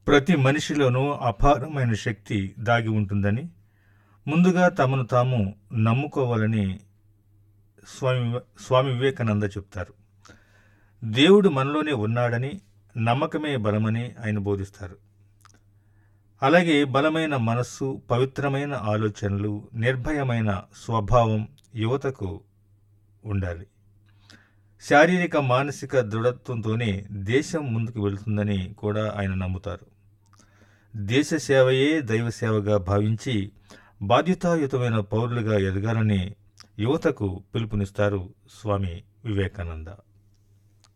ప్రతి మనిషిలోనూ అపారమైన శక్తి దాగి ఉంటుందని ముందుగా తమను తాము నమ్ముకోవాలని స్వామి స్వామి వివేకానంద చెప్తారు దేవుడు మనలోనే ఉన్నాడని నమ్మకమే బలమని ఆయన బోధిస్తారు అలాగే బలమైన మనస్సు పవిత్రమైన ఆలోచనలు నిర్భయమైన స్వభావం యువతకు ఉండాలి శారీరక మానసిక దృఢత్వంతోనే దేశం ముందుకు వెళుతుందని కూడా ఆయన నమ్ముతారు దేశ సేవయే దైవ సేవగా భావించి బాధ్యతాయుతమైన పౌరులుగా ఎదగాలని యువతకు పిలుపునిస్తారు స్వామి వివేకానంద